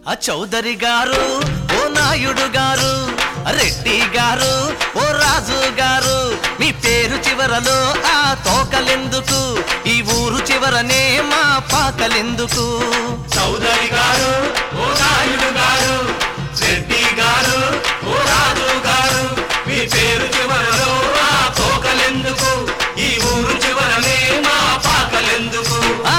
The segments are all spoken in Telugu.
ఆ చౌదరి గారు ఓ నాయుడు గారు రెడ్డి గారు ఓ రాజు గారు మీ పేరు చివరలో ఆ తోకలెందుకు ఈ ఊరు చివరనే మా పాకలెందుకు చౌదరి గారు ఓ నాయుడు గారు రెడ్డి గారు ఓ రాజు గారు మీ పేరు చివరలో ఆ తోకలెందుకు ఈ ఊరు చివరనే మా పాకలెందుకు ఆ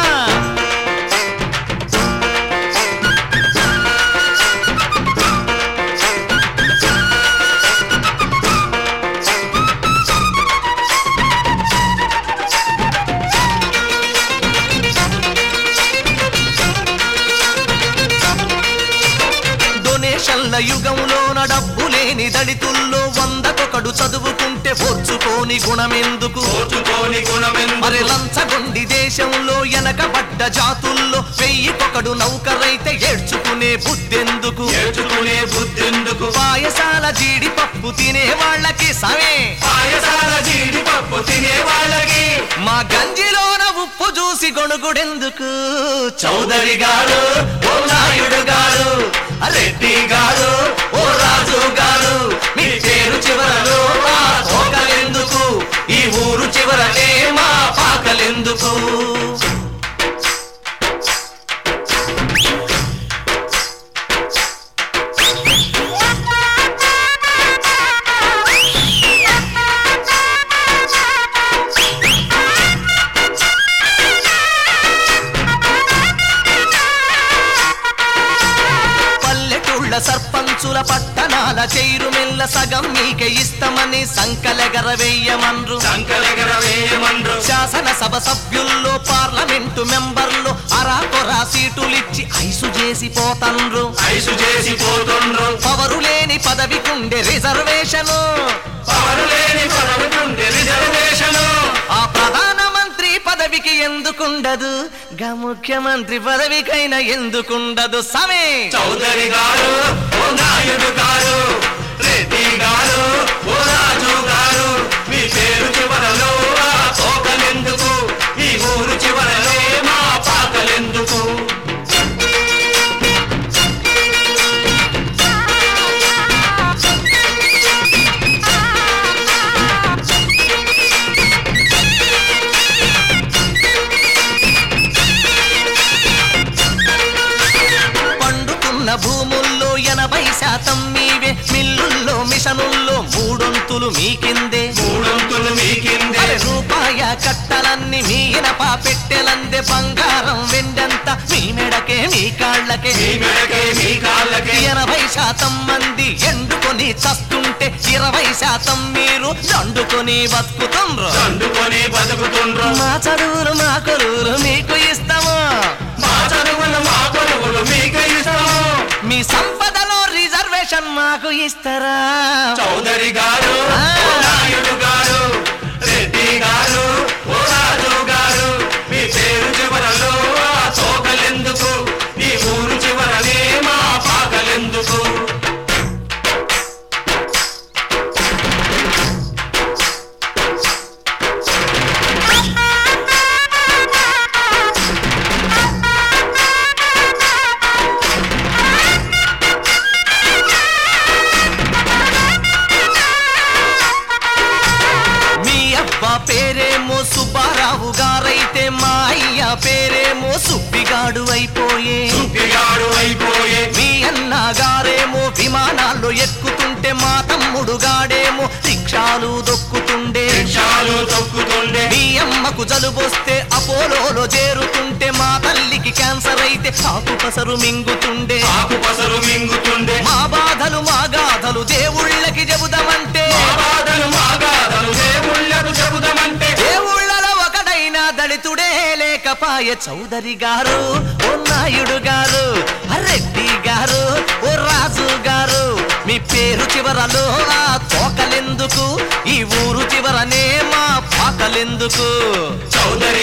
డొనేషన్ల యుగంలోన డబ్బు లేని దళితుల్లో వందకొకడు చదువుకుంటే ఓర్చుకోని గుణమెందుకు ఓచుకోని గుణమెందుకు మరి లంచగొండి దేశంలో వెనకబడ్డ జాతుల్లో వెయ్యికొకడు నౌకరైతే ఏడ్చుకునే బుద్ధెందుకు నేర్చుకునే బుద్ధెందుకు పాయసాల జీడిపప్పు తినే వాళ్ళకి సమే పాయసాల జీడిపప్పు తినే వాళ్ళకి మా గంజిలోన ఉప్పు చూసి గొణుగుడెందుకు చౌదరి గారు ఓ నాయుడు గారు రెడ్డి గారు ఓ రాజు గారు మీ పేరు చివరలో ఆ తోకలెందుకు ఈ ఊరు చివరనే మా పాకలెందుకు పల్లెటూళ్ళ సర్పంచుల పట్టణాల చైరుమెల్ల సగం మీకే ఇస్తామని సంకలెగర వెయ్యమన్రు సంకలగర వేయమండ్రు శాసనసభ సభ్యుల్లో పార్లమెంటు మెంబర్లు అరాకొరా సీటులిచ్చి ఐసు చేసి పోతండ్రు ఐసు చేసి పోతుండ్రు పవరు లేని పదవికుండే రిజర్వేషను పవరు లేని పదవుకుండే రిజర్వేషను ఆ ప్రధానమంత్రి పదవికి ఎందుకుండదు గా ముఖ్యమంత్రి పదవికైనా ఎందుకుండదు సమే చౌదరి గారు ఓ నాయుడు గారు రెడ్డి గారు ఓ రాజు గారు మీ పేరు చివరలో ఆ తోకలెందుకు ఈ ఊరు చివరలో మా పాకలెందుకు పండుతున్న భూముల్లో ఎనభై శాతం మీవే మిల్లుల్లో మిషనుల్లో మూడొంతులు మీకిందే మూడొంతులు మీకిందే అరే రూపాయ కట్టలన్నీ మీ ఇనప పెట్టెలందే బంగారం వెండంత మీ మెడకే మీ కాళ్ళకే మీ మెడకే మీ కాళ్ళకే ఎనభై శాతం మంది ఎండుకొని చస్తుంటే ఇరవై శాతం మీరు దండుకొని బతుకుతుండ్రు దండుకొని బతుకుతుండ్రు మా చదువులు మా కొలువులు మీకు ఇస్తాము మా చదువులు మా కొలువులు మీకు ఇస్తాము మీ సంపదలో రిజర్వేషన్ మాకు ఇస్తారా చౌదరి గారు ఓ నాయుడు గారు రెడ్డి గారు ఓ రాజు గారు మీ పేరు చివరలో ఆ తోకలెందుకు ఈ ఊరు చివరనే మా పాకలెందుకు మీ అబ్బ పేరేమో సుబ్బారావు గారైతే మా అయ్య పేరేమో సుబ్బిగాడు అయిపోయే సుప్పిగాడు అయిపోయే మీ అన్న గారేమో విమానాల్లో ఎక్కుతుంటే మా తమ్ముడు గాడేమో రిక్షాలు దొక్కుతుండే రిక్షాలు తొక్కుతుండే మీ అమ్మకు జలుబొస్తే అపోలోలో చేరుతుంటే మా తల్లికి క్యాన్సర్ అయితే ఆకు పసరు మింగుతుండే ఆకు పసరు మింగుతుండే మా బాధలు మా గాథలు దేవుళ్ళకి చెబుదామంటే మా బాధలు మా గాథలు దేవుళ్ళకు చెబుదామంటే దేవుళ్ళలో ఒకడైనా దళితుడే లేకపాయ చౌదరి గారు ఓ నాయుడు గారు ఆ రెడ్డి గారు ఓ రాజు గారు మీ పేరు చివరలో ఆ తోకలెందుకు ఈ ఊరు చివరనే మా పాకలెందుకు చౌదరి